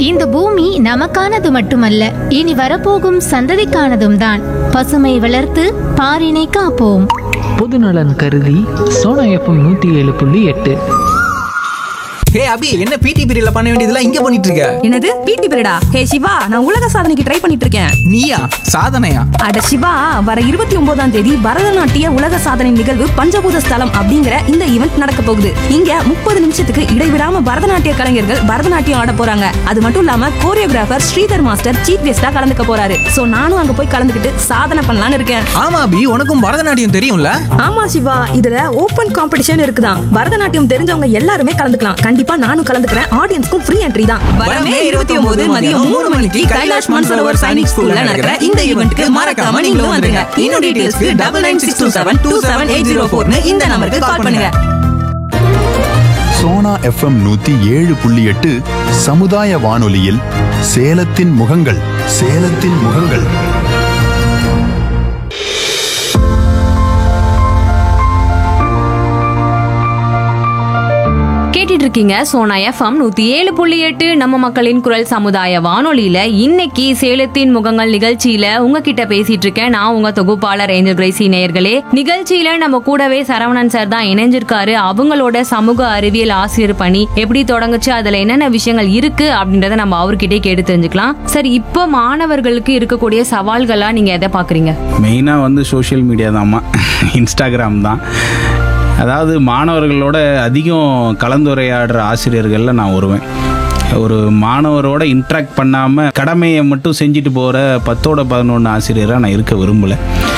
இந்த பூமி நமக்கானது மட்டுமல்ல இனி வரப்போகும் சந்ததிக்கானதும் தான் பசுமை வளர்த்து பாரினை காப்போம் பொதுநலன் கருதி சோனா எஃப்எம் நூற்றி ஏழு புள்ளி எட்டு ஹே அபி என்ன பிடி பீரியட்ல பண்ண வேண்டியதெல்லாம் இங்க பண்ணிட்டு இருக்க என்னது பிடி பீரியடா ஹே சிவா நான் உலக சாதனைக்கு ட்ரை பண்ணிட்டு இருக்கேன் நீயா சாதனையா அட சிவா வர இருபத்தி ஒன்பதாம் தேதி பரதநாட்டிய உலக சாதனை நிகழ்வு பஞ்சபூத ஸ்தலம் அப்படிங்கிற இந்த ஈவெண்ட் நடக்க போகுது இங்க முப்பது நிமிஷத்துக்கு இடைவிடாம பரதநாட்டிய கலைஞர்கள் பரதநாட்டியம் ஆட போறாங்க அது மட்டும் இல்லாம கோரியோகிராஃபர் ஸ்ரீதர் மாஸ்டர் சீஃப் கெஸ்டா கலந்துக்க போறாரு சோ நானும் அங்க போய் கலந்துக்கிட்டு சாதனை பண்ணலாம்னு இருக்கேன் ஆமா அபி உனக்கும் பரதநாட்டியம் தெரியும்ல ஆமா சிவா இதுல ஓபன் காம்படிஷன் இருக்குதான் பரதநாட்டியம் தெரிஞ்சவங்க எல்லாருமே கலந்துக்கலாம் கண்டிப்பா நானும் கலந்துக்கிறேன் ஆடியன்ஸ்க்கும் ஃப்ரீ என்ட்ரி தான் வரமே இருபத்தி ஒன்பது மதியம் மூணு மணிக்கு கைலாஷ் மன்சரோவர் சைனிக் ஸ்கூல்ல நடக்கிற இந்த ஈவெண்ட்க்கு மறக்காம நீங்களும் வந்துருங்க இன்னும் டீடைல்ஸ்க்கு double nine six two seven two seven eight zero ஃபோர்னு இந்த நம்பருக்கு கால் பண்ணுங்க சோனா எஃப்எம் நூத்தி ஏழு புள்ளி எட்டு சமுதாய வானொலியில் சேலத்தின் முகங்கள் சேலத்தின் முகங்கள் கேட்டுட்டு இருக்கீங்க சோனா எஃப்எம் நூத்தி ஏழு புள்ளி எட்டு நம்ம மக்களின் குரல் சமுதாய வானொலியில இன்னைக்கு சேலத்தின் முகங்கள் நிகழ்ச்சியில உங்ககிட்ட பேசிட்டு இருக்கேன் நான் உங்க தொகுப்பாளர் ஏஞ்சல் கிரேசி நேயர்களே நிகழ்ச்சியில நம்ம கூடவே சரவணன் சார் தான் இணைஞ்சிருக்காரு அவங்களோட சமூக அறிவியல் ஆசிரியர் பணி எப்படி தொடங்குச்சு அதுல என்னென்ன விஷயங்கள் இருக்கு அப்படின்றத நம்ம அவர்கிட்டயே கேட்டு தெரிஞ்சுக்கலாம் சார் இப்போ மாணவர்களுக்கு இருக்கக்கூடிய சவால்களா நீங்க எதை பாக்குறீங்க மெயினாக வந்து சோஷியல் மீடியா தாம்மா இன்ஸ்டாகிராம் தான் அதாவது மாணவர்களோட அதிகம் கலந்துரையாடுற ஆசிரியர்களில் நான் வருவேன் ஒரு மாணவரோட இன்ட்ராக்ட் பண்ணாமல் கடமையை மட்டும் செஞ்சுட்டு போகிற பத்தோட பதினொன்று ஆசிரியராக நான் இருக்க விரும்பலை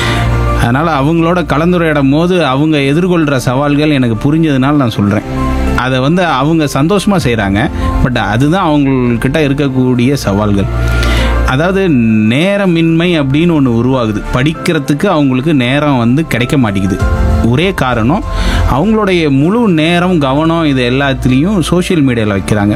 அதனால் அவங்களோட கலந்துரையாடும் போது அவங்க எதிர்கொள்கிற சவால்கள் எனக்கு புரிஞ்சதுனால நான் சொல்கிறேன் அதை வந்து அவங்க சந்தோஷமாக செய்கிறாங்க பட் அதுதான் அவங்கக்கிட்ட இருக்கக்கூடிய சவால்கள் அதாவது நேரமின்மை அப்படின்னு ஒன்று உருவாகுது படிக்கிறதுக்கு அவங்களுக்கு நேரம் வந்து கிடைக்க மாட்டேங்குது ஒரே காரணம் அவங்களுடைய முழு நேரம் கவனம் இது எல்லாத்துலேயும் சோஷியல் மீடியாவில் வைக்கிறாங்க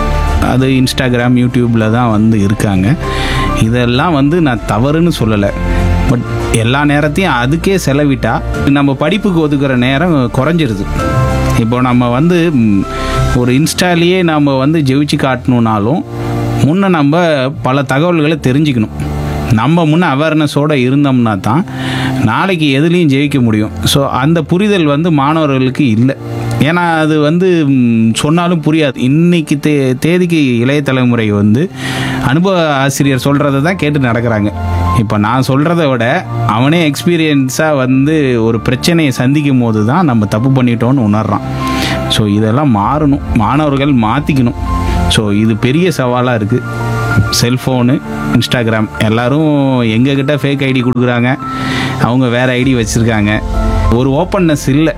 அது இன்ஸ்டாகிராம் யூடியூப்பில் தான் வந்து இருக்காங்க இதெல்லாம் வந்து நான் தவறுன்னு சொல்லலை பட் எல்லா நேரத்தையும் அதுக்கே செலவிட்டா நம்ம படிப்புக்கு ஒதுக்குற நேரம் குறைஞ்சிருது இப்போ நம்ம வந்து ம், ஒரு இன்ஸ்டாலேயே நம்ம வந்து ஜெயிச்சு காட்டணுன்னாலும் முன்ன நம்ம பல தகவல்களை தெரிஞ்சுக்கணும் நம்ம முன்ன அவேர்னஸோடு இருந்தோம்னா தான் நாளைக்கு எதுலேயும் ஜெயிக்க முடியும் ஸோ அந்த புரிதல் வந்து மாணவர்களுக்கு இல்லை ஏன்னா அது வந்து ம், சொன்னாலும் புரியாது இன்னைக்கு தே தேதிக்கு இளைய தலைமுறை வந்து அனுபவ ஆசிரியர் சொல்கிறத தான் கேட்டு நடக்கிறாங்க இப்போ நான் சொல்கிறத விட அவனே எக்ஸ்பீரியன்ஸாக வந்து ஒரு பிரச்சனையை சந்திக்கும் போது தான் நம்ம தப்பு பண்ணிட்டோம்னு உணர்றான் ஸோ இதெல்லாம் மாறணும் மாணவர்கள் மாற்றிக்கணும் ஸோ இது பெரிய சவாலாக இருக்குது செல்ஃபோனு இன்ஸ்டாகிராம் எல்லாரும் எங்ககிட்ட ஃபேக் ஐடி கொடுக்குறாங்க அவங்க வேறு ஐடி வச்சுருக்காங்க ஒரு ஓப்பன்னஸ் இல்லை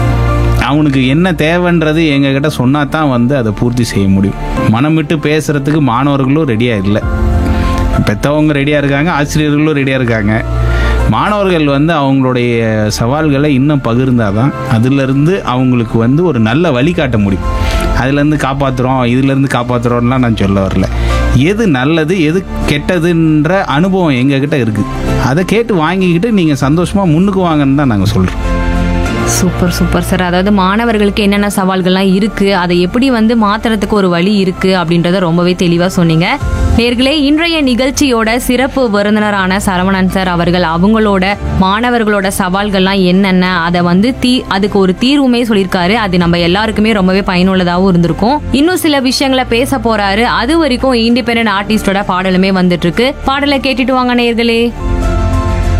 அவனுக்கு என்ன தேவைன்றது எங்ககிட்ட சொன்னா தான் வந்து அதை பூர்த்தி செய்ய முடியும் மனம் விட்டு பேசுறதுக்கு மாணவர்களும் ரெடியாக இல்லை பெற்றவங்க ரெடியாக இருக்காங்க ஆசிரியர்களும் ரெடியாக இருக்காங்க மாணவர்கள் வந்து அவங்களுடைய சவால்களை இன்னும் பகிர்ந்தாதான் அதிலிருந்து அவங்களுக்கு வந்து ஒரு நல்ல வழி காட்ட முடியும் அதுலேருந்து காப்பாற்றுறோம் இதுலேருந்து காப்பாற்றுறோம்லாம் நான் சொல்ல வரல எது நல்லது எது கெட்டதுன்ற அனுபவம் எங்ககிட்ட இருக்குது அதை கேட்டு வாங்கிக்கிட்டு நீங்கள் சந்தோஷமாக முன்னுக்கு வாங்கன்னு தான் நாங்கள் சொல்கிறோம் சூப்பர் சூப்பர் சார் அதாவது மாணவர்களுக்கு என்னென்ன சவால்கள்லாம் இருக்கு அதை எப்படி வந்து மாத்துறதுக்கு ஒரு வழி இருக்கு அப்படின்றத ரொம்பவே தெளிவா சொன்னீங்க நேர்களே இன்றைய நிகழ்ச்சியோட சிறப்பு விருந்தினரான சரவணன் சார் அவர்கள் அவங்களோட மாணவர்களோட சவால்கள்லாம் என்னென்ன அதை வந்து தீ அதுக்கு ஒரு தீர்வுமே சொல்லியிருக்காரு அது நம்ம எல்லாருக்குமே ரொம்பவே பயனுள்ளதாகவும் இருந்திருக்கும் இன்னும் சில விஷயங்களை பேச போறாரு அது வரைக்கும் இண்டிபெண்டன்ட் ஆர்டிஸ்டோட பாடலுமே வந்துட்டு இருக்கு பாடலை கேட்டுட்டு வாங்க நேர்களே